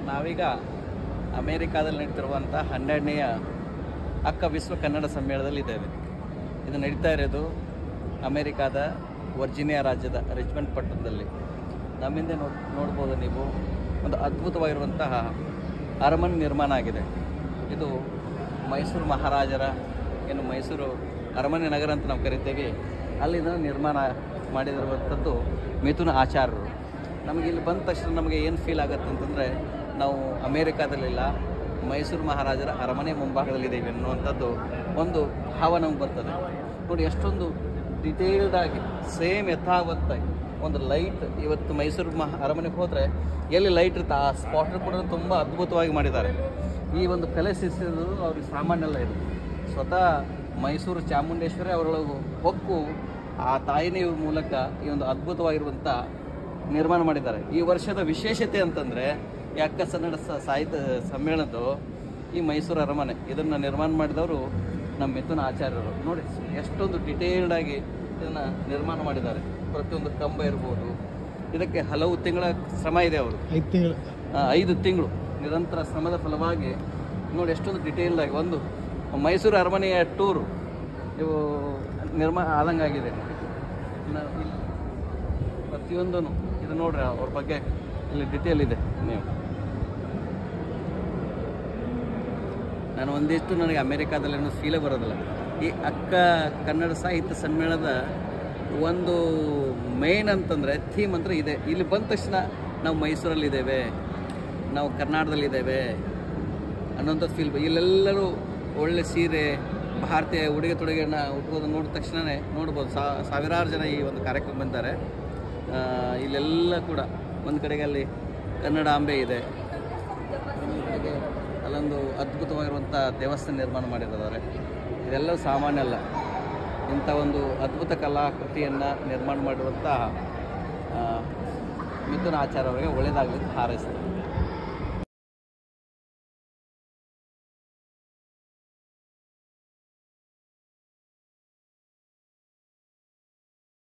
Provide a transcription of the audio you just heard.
ನಾವೀಗ ಅಮೇರಿಕಾದಲ್ಲಿ ನಡೀತಿರುವಂಥ ಹನ್ನೆರಡನೆಯ ಅಕ್ಕ ವಿಶ್ವ ಕನ್ನಡ ಸಮ್ಮೇಳನದಲ್ಲಿ ಇದ್ದೇವೆ ಇದು ನಡೀತಾ ಇರೋದು ಅಮೇರಿಕಾದ ವರ್ಜಿನಿಯಾ ರಾಜ್ಯದ ರಿಚ್ಮಂಡ್ ಪಟ್ಟಣದಲ್ಲಿ ನಮ್ಮಿಂದ ನೋಡ್ ನೋಡ್ಬೋದು ನೀವು ಒಂದು ಅದ್ಭುತವಾಗಿರುವಂತಹ ಅರಮನೆ ನಿರ್ಮಾಣ ಆಗಿದೆ ಇದು ಮೈಸೂರು ಮಹಾರಾಜರ ಏನು ಮೈಸೂರು ಅರಮನೆ ನಗರ ಅಂತ ನಾವು ಕರಿತೇವೆ ಅಲ್ಲಿಂದ ನಿರ್ಮಾಣ ಮಾಡಿದಿರುವಂಥದ್ದು ಮಿಥುನ ಆಚಾರ್ಯರು ನಮಗೆ ಇಲ್ಲಿ ಬಂದ ತಕ್ಷಣ ನಮಗೆ ಏನು ಫೀಲ್ ಆಗುತ್ತೆ ಅಂತಂದರೆ ನಾವು ಅಮೇರಿಕಾದಲ್ಲಿಲ್ಲ ಮೈಸೂರು ಮಹಾರಾಜರ ಅರಮನೆ ಮುಂಭಾಗದಲ್ಲಿದ್ದೇವೆ ಅನ್ನುವಂಥದ್ದು ಒಂದು ಭಾವ ನಮ್ಗೆ ಬರ್ತದೆ ನೋಡಿ ಎಷ್ಟೊಂದು ಡಿಟೇಲ್ಡ್ ಆಗಿ ಸೇಮ್ ಯಥಾವತ್ತಾಗಿ ಒಂದು ಲೈಟ್ ಇವತ್ತು ಮೈಸೂರು ಮಹ ಅರಮನೆಗೆ ಹೋದರೆ ಎಲ್ಲಿ ಲೈಟ್ ಇರುತ್ತೆ ಆ ಸ್ಪಾಟ್ ಕೂಡ ತುಂಬ ಅದ್ಭುತವಾಗಿ ಮಾಡಿದ್ದಾರೆ ಈ ಒಂದು ಕಲೆ ಶಿಸ್ತಿದ್ದು ಅವ್ರಿಗೆ ಸಾಮಾನ್ಯ ಅಲ್ಲ ಇದು ಸ್ವತಃ ಮೈಸೂರು ಚಾಮುಂಡೇಶ್ವರಿ ಅವರೊಳಗು ಹೊಕ್ಕು ಆ ತಾಯಿನೇ ಇವ್ರ ಮೂಲಕ ಈ ಒಂದು ಅದ್ಭುತವಾಗಿರುವಂಥ ನಿರ್ಮಾಣ ಮಾಡಿದ್ದಾರೆ ಈ ವರ್ಷದ ವಿಶೇಷತೆ ಅಂತಂದರೆ ಈ ಅಕ್ಕ ಕನ್ನಡ ಸ- ಸಾಹಿತ್ಯ ಸಮ್ಮೇಳನದ್ದು ಈ ಮೈಸೂರು ಅರಮನೆ ಇದನ್ನು ನಿರ್ಮಾಣ ಮಾಡಿದವರು ನಮ್ಮ ಮಿಥುನ ಆಚಾರ್ಯರು ನೋಡಿ ಎಷ್ಟೊಂದು ಡಿಟೇಲ್ಡ್ ಆಗಿ ಇದನ್ನು ನಿರ್ಮಾಣ ಮಾಡಿದ್ದಾರೆ ಪ್ರತಿಯೊಂದು ಕಂಬ ಇರ್ಬೋದು ಇದಕ್ಕೆ ಹಲವು ತಿಂಗಳ ಶ್ರಮ ಇದೆ ಅವರು ಐದು ತಿಂಗಳು ಆ, ಐದು ತಿಂಗಳು ನಿರಂತರ ಶ್ರಮದ ಫಲವಾಗಿ ನೋಡಿ ಎಷ್ಟೊಂದು ಡಿಟೇಲ್ಡ್ ಆಗಿ ಒಂದು ಮೈಸೂರು ಅರಮನೆಯ ಟೂರು ಇವು ನಿರ್ಮಾಣ ಆದಂಗಾಗಿದೆ ನ- ಇಲ್ಲಿ ಪ್ರತಿಯೊಂದೂ ಇದು ನೋಡ್ರಿ ಅವ್ರ ಬಗ್ಗೆ ಇಲ್ಲಿ ಡಿಟೇಲ್ ಇದೆ ನೀವು ನಾನು ಒಂದಿಷ್ಟು ನನಗೆ ಅಮೇರಿಕಾದಲ್ಲಿ ಅನ್ನೋ ಫೀಲೇ ಬರೋದಿಲ್ಲ ಈ ಅಕ್ಕ ಕನ್ನಡ ಸಾಹಿತ್ಯ ಸಮ್ಮೇಳನದ ಒಂದು ಮೇನ್ ಅಂತಂದರೆ ಥೀಮ್ ಅಂದರೆ ಇದೆ ಇಲ್ಲಿ ಬಂದ ತಕ್ಷಣ ನಾವು ಮೈಸೂರಲ್ಲಿದ್ದೇವೆ ನಾವು ಕರ್ನಾಟಕದಲ್ಲಿದ್ದೇವೆ ಅನ್ನೋಂಥ ಫೀಲ್ ಇಲ್ಲೆಲ್ಲರೂ ಒಳ್ಳೆ ಸೀರೆ ಭಾರತೀಯ ಉಡುಗೆ ತೊಡುಗೆಯನ್ನು ಉಟ್ಕೋದು ನೋಡಿದ ತಕ್ಷಣವೇ ನೋಡ್ಬೋದು ಸಾ- ಸಾವಿರಾರು ಜನ ಈ ಒಂದು ಕಾರ್ಯಕ್ರಮ ಬಂದ್ದಾರೆ ಆ, ಇಲ್ಲೆಲ್ಲ ಕೂಡ ಒಂದು ಕಡೆಗೆ ಅಲ್ಲಿ ಕನ್ನಡಾಂಬೆ ಇದೆ ಇನ್ನೊಂದು ಕಡೆಗೆ ಅಲ್ಲೊಂದು ಅದ್ಭುತವಾಗಿರುವಂಥ ದೇವಸ್ಥಾನ ನಿರ್ಮಾಣ ಮಾಡಿದ್ದಾರೆ ಇದೆಲ್ಲ ಸಾಮಾನ್ಯ ಅಲ್ಲ ಇಂಥ ಒಂದು ಅದ್ಭುತ ಕಲಾಕೃತಿಯನ್ನು ನಿರ್ಮಾಣ ಮಾಡಿರುವಂಥ ಆ, ಮಿಥುನ ಆಚಾರ್ಯ ಅವರಿಗೆ ಒಳ್ಳೆಯದಾಗಲಿ ಅಂತ ಹಾರೈಸ್ತೀನಿ